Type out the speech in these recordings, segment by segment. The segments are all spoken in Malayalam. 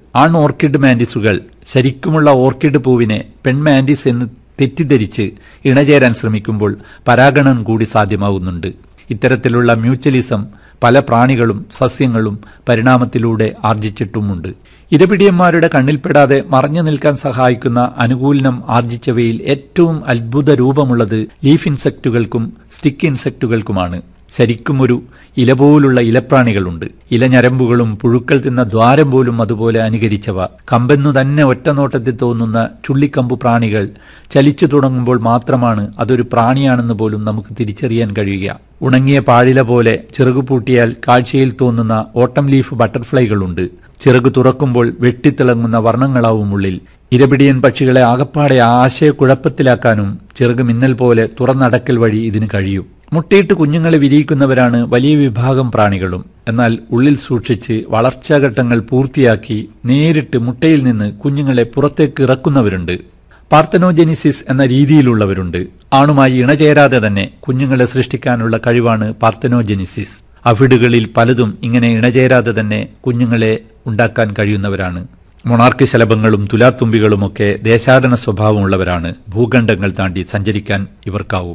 ആൺ ഓർക്കിഡ് മാൻഡിസുകൾ ശരിക്കുമുള്ള ഓർക്കിഡ് പൂവിനെ പെൺമാൻഡിസ് എന്ന് തെറ്റിദ്ധരിച്ച് ഇണചേരാൻ ശ്രമിക്കുമ്പോൾ പരാഗണം കൂടി സാധ്യമാവുന്നുണ്ട് ഇത്തരത്തിലുള്ള മ്യൂച്വലിസം പല പ്രാണികളും സസ്യങ്ങളും പരിണാമത്തിലൂടെ ആർജിച്ചിട്ടുമുണ്ട് ഇരപിടിയന്മാരുടെ കണ്ണിൽപ്പെടാതെ മറഞ്ഞു നിൽക്കാൻ സഹായിക്കുന്ന അനുകൂലനം ആർജിച്ചവയിൽ ഏറ്റവും അത്ഭുത രൂപമുള്ളത് ലീഫ് ഇൻസെക്റ്റുകൾക്കും സ്റ്റിക്ക് ഇൻസെക്റ്റുകൾക്കുമാണ് ശരിക്കും ഒരു ഇല പോലുള്ള ഇലപ്രാണികളുണ്ട് ഇലഞരമ്പുകളും പുഴുക്കൾ തിന്ന ദ്വാരം പോലും അതുപോലെ അനുകരിച്ചവ കമ്പെന്നു തന്നെ ഒറ്റനോട്ടത്തിൽ തോന്നുന്ന ചുള്ളിക്കമ്പു പ്രാണികൾ ചലിച്ചു തുടങ്ങുമ്പോൾ മാത്രമാണ് അതൊരു പ്രാണിയാണെന്ന് പോലും നമുക്ക് തിരിച്ചറിയാൻ കഴിയുക ഉണങ്ങിയ പാഴില പോലെ ചിറകു പൂട്ടിയാൽ കാഴ്ചയിൽ തോന്നുന്ന ഓട്ടം ലീഫ് ബട്ടർഫ്ലൈകളുണ്ട് ചിറകു തുറക്കുമ്പോൾ വെട്ടിത്തിളങ്ങുന്ന വർണ്ണങ്ങളാവും ഉള്ളിൽ ഇരപിടിയൻ പക്ഷികളെ ആകപ്പാടെ ആശയക്കുഴപ്പത്തിലാക്കാനും ചിറക് മിന്നൽ പോലെ തുറന്നടക്കൽ വഴി ഇതിന് കഴിയും മുട്ടയിട്ട് കുഞ്ഞുങ്ങളെ വിരിയിക്കുന്നവരാണ് വലിയ വിഭാഗം പ്രാണികളും എന്നാൽ ഉള്ളിൽ സൂക്ഷിച്ച് വളർച്ചാഘട്ടങ്ങൾ പൂർത്തിയാക്കി നേരിട്ട് മുട്ടയിൽ നിന്ന് കുഞ്ഞുങ്ങളെ പുറത്തേക്ക് ഇറക്കുന്നവരുണ്ട് പാർത്തനോജെനിസിസ് എന്ന രീതിയിലുള്ളവരുണ്ട് ആണുമായി ഇണചേരാതെ തന്നെ കുഞ്ഞുങ്ങളെ സൃഷ്ടിക്കാനുള്ള കഴിവാണ് പാർത്തനോജെനിസിസ് അവിടുകളിൽ പലതും ഇങ്ങനെ ഇണചേരാതെ തന്നെ കുഞ്ഞുങ്ങളെ ഉണ്ടാക്കാൻ കഴിയുന്നവരാണ് മൊണാർക്ക് ശലഭങ്ങളും തുലാത്തുമ്പികളുമൊക്കെ ദേശാടന സ്വഭാവമുള്ളവരാണ് ഭൂഖണ്ഡങ്ങൾ താണ്ടി സഞ്ചരിക്കാൻ ഇവർക്കാവും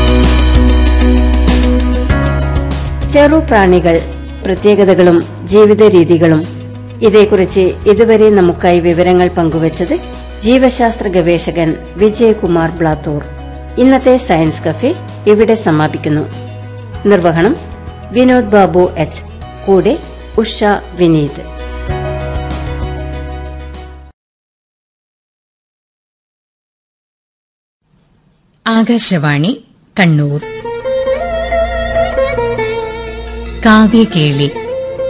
ചെറുപ്രാണികൾ പ്രത്യേകതകളും ജീവിത രീതികളും ഇതേക്കുറിച്ച് ഇതുവരെ നമുക്കായി വിവരങ്ങൾ പങ്കുവച്ചത് ജീവശാസ്ത്ര ഗവേഷകൻ വിജയകുമാർ ബ്ലാത്തൂർ ഇന്നത്തെ സയൻസ് കഫേ ഇവിടെ സമാപിക്കുന്നു നിർവഹണം വിനോദ് ബാബു എച്ച് കൂടെ ഉഷ വിനീത് ആകാശവാണി കണ്ണൂർ കാവ്യകേളി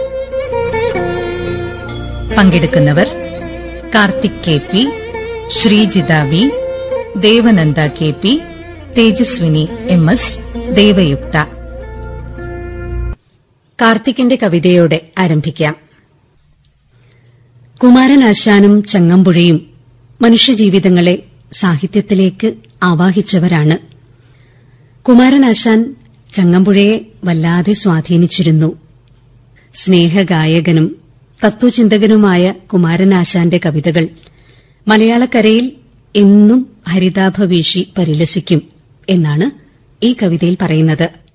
പങ്കെടുക്കുന്നവർ Karthik K P Sreejitha V Devananda K P Tejaswini M S Devayuktha കാർത്തിക്കിന്റെ കവിതയോടെ ആരംഭിക്കാം കുമാരനാശാനും ചങ്ങമ്പുഴയും മനുഷ്യജീവിതങ്ങളെ സാഹിത്യത്തിലേക്ക് ആവാഹിച്ചവരാണ് കുമാരനാശാൻ ചങ്ങമ്പുഴയെ വല്ലാതെ സ്വാധീനിച്ചിരുന്നു സ്നേഹഗായകനും തത്വചിന്തകനുമായ കുമാരനാശാന്റെ കവിതകൾ മലയാളക്കരയിൽ എന്നും ഹരിതാഭ വീശി പരിലസിക്കും എന്നാണ് ഈ കവിതയിൽ പറയുന്നത്